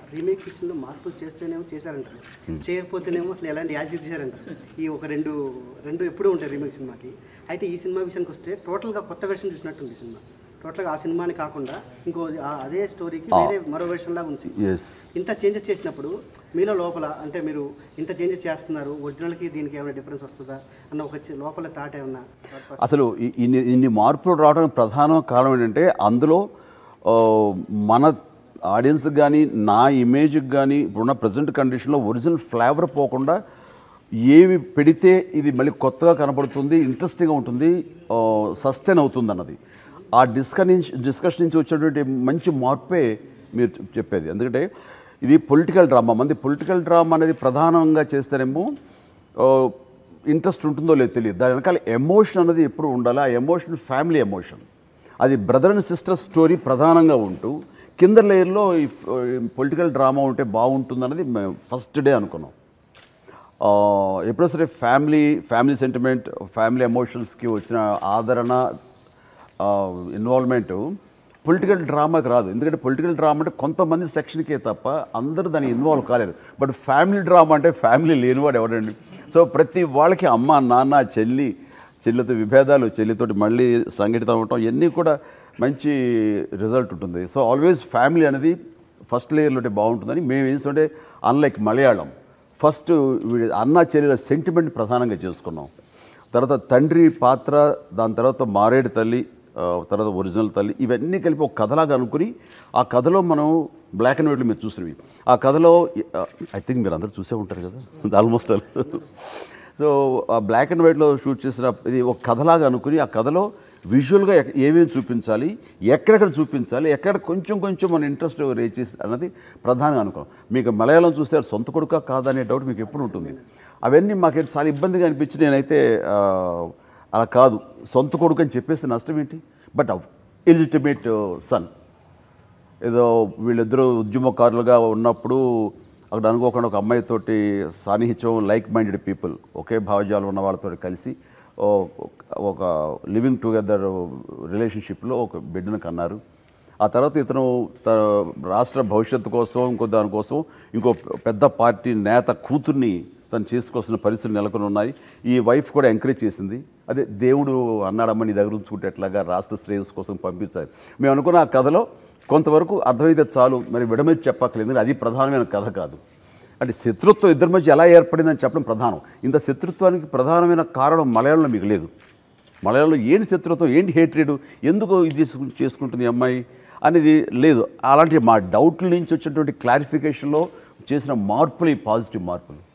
remake విషయంలో మార్పులు చేస్తేనేమో చేశారంటారు చేయకపోతేనేమో అసలు ఎలాంటి యాజ్ తీశారంటారు ఈ ఒక రెండు రెండు ఎప్పుడూ ఉంటాయి రీమేక్ సినిమాకి అయితే ఈ సినిమా విషయానికి వస్తే టోటల్గా కొత్త వెర్షన్ చూసినట్టుంది సినిమా టోటల్గా ఆ సినిమాని కాకుండా ఇంకో ఆ- అదే స్టోరీకి వేరే మరో వెర్షన్ లాగా ఉంది ఎస్ ఇంత చేంజెస్ చేసినప్పుడు మీలో లోపల అంటే మీరు ఇంత చేంజెస్ చేస్తున్నారు ఒరిజినల్కి దీనికి ఏమైనా డిఫరెన్స్ వస్తుందా అన్న ఒక చి- లోపల థాట్ ఏమన్నా అసలు ఇ- ఇన్ని ఇన్ని మార్పులు రావడానికి ప్రధాన కారణం ఏంటంటే అందులో ఆ, మన ఆడియన్స్కి కానీ నా ఇమేజ్కి కానీ ఇప్పుడున్న ప్రజెంట్ కండిషన్లో ఒరిజినల్ ఫ్లేవర్ పోకుండా ఏవి పెడితే ఇది మళ్ళీ కొత్తగా కనపడుతుంది ఇంట్రెస్టింగ్గా ఉంటుంది సస్టైన్ అవుతుంది అన్నది ఆ డిస్కషన్ నుంచి డిస్కషన్ నుంచి వచ్చేటువంటి మంచి మార్పే మీరు చెప్- చెప్పేది ఎందుకంటే ఇది పొలిటికల్ డ్రామా మంది పొలిటికల్ డ్రామా అనేది ప్రధానంగా చేస్తేనేమో ఇంట్రెస్ట్ ఉంటుందో లేదో తెలియదు దాని వెనకాల ఎమోషన్ అనేది ఎప్పుడు ఉండాలి ఆ ఎమోషన్ ఫ్యామిలీ ఎమోషన్ అది బ్రదర్ అండ్ సిస్టర్ స్టోరీ ప్రధానంగా ఉంటూ కింద లేయర్లో ఈ పొలిటికల్ డ్రామా ఉంటే బాగుంటుందన్నది మేము ఫస్ట్ డే అనుకున్నాం ఆ, ఎప్పుడో సరే ఫ్యామిలీ ఫ్యామిలీ సెంటిమెంట్ ఫ్యామిలీ ఎమోషన్స్కి వచ్చిన ఆదరణ ఇన్వాల్వ్మెంట్ పొలిటికల్ డ్రామాకి రాదు ఎందుకంటే పొలిటికల్ డ్రామా అంటే కొంతమంది సెక్షన్కే తప్ప అందరూ దానికి ఇన్వాల్వ్ కాలేరు బట్ ఫ్యామిలీ డ్రామా అంటే ఫ్యామిలీ లేనివాడు ఎవడండి సో ప్రతి వాళ్ళకి అమ్మ నాన్న చెల్లి చెల్లితో విభేదాలు చెల్లితోటి మళ్ళీ సంఘటితం అవటం ఇవన్నీ కూడా మంచి రిజల్ట్ ఉంటుంది సో ఆల్వేస్ ఫ్యామిలీ అనేది ఫస్ట్ లేయర్లో ఉంటే బాగుంటుందని మేము ఏం చేస్తుంటే అన్లైక్ మలయాళం ఫస్ట్ వీడి అన్న చెల్లెల సెంటిమెంట్ ప్రధానంగా చేసుకున్నాం తర్వాత తండ్రి పాత్ర దాని తర్వాత మారేడు తల్లి ఆ, తర్వాత ఒరిజినల్ తల్లి ఇవన్నీ కలిపి ఒక కథలాగా అనుకుని ఆ కథలో మనం బ్లాక్ అండ్ వైట్లో మీరు చూసినవి ఆ కథలో ఐ థింక్ మీరు అందరూ చూసే ఉంటారు కదా ఆల్మోస్ట్ సో ఆ బ్లాక్ అండ్ వైట్లో షూట్ చేసిన ఇది ఒక కథలాగా అనుకుని ఆ కథలో విజువల్గా ఎక్- ఏమేమి చూపించాలి ఎక్కడెక్కడ చూపించాలి ఎక్కడ కొంచెం కొంచెం మన ఇంట్రెస్ట్ రేజ్ చేసి అన్నది ప్రధానంగా అనుకున్నాం మీకు మలయాళం చూస్తే అది సొంత కొడుక కాదా అనే డౌట్ మీకు ఎప్పుడు ఉంటుంది అవన్నీ మాకు చాలా ఇబ్బందిగా అనిపించి నేనైతే ఆ, అలా కాదు సొంత కొడుకు అని చెప్పేస్తే నష్టం ఏంటి బట్ ఎలిజిటిమేట్ సన్ ఏదో వీళ్ళిద్దరూ ఉద్యమకారులుగా ఉన్నప్పుడు అక్కడ అనుకోకుండా ఒక అమ్మాయితోటి సాన్నిహిత్యం లైక్ మైండెడ్ పీపుల్ ఒకే భావజాలం ఉన్న వాళ్ళతో కలిసి ఓ- ఒక లివింగ్ టుగెదర్ రిలేషన్షిప్లో ఒక బిడ్డను కన్నారు ఆ తర్వాత ఇతను త- రాష్ట్ర భవిష్యత్తు కోసం ఇంకో దానికోసం ఇంకో పెద్ద పార్టీ నేత కూతుర్ని తను చేసుకోవాల్సిన పరిస్థితులు నెలకొని ఉన్నాయి ఈ వైఫ్ కూడా ఎంకరేజ్ చేసింది అదే దేవుడు అన్నాడమ్మ నీ దగ్గర ఉంచుకుంటే ఎట్లాగా రాష్ట్ర శ్రేయస్ కోసం పంపించాలి మేము అనుకున్న ఆ కథలో కొంతవరకు అర్థమైతే చాలు మరి విడమేది చెప్పక్కలేదు ఎందుకంటే అది ప్రధానమైన కథ కాదు అంటే శత్రుత్వం ఇద్దరి మధ్య ఎలా ఏర్పడిందని చెప్పడం ప్రధానం ఇంత శత్రుత్వానికి ప్రధానమైన కారణం మలయాళంలో మీకు లేదు మలయాళంలో ఏంటి శత్రుత్వం ఏంటి హేట్రేడు ఎందుకు ఇది చేసుకు- చేసుకుంటుంది ఈ అమ్మాయి అనేది లేదు అలాంటి మా డౌట్ల నుంచి వచ్చినటువంటి క్లారిఫికేషన్లో చేసిన మార్పులు ఈ పాజిటివ్ మార్పులు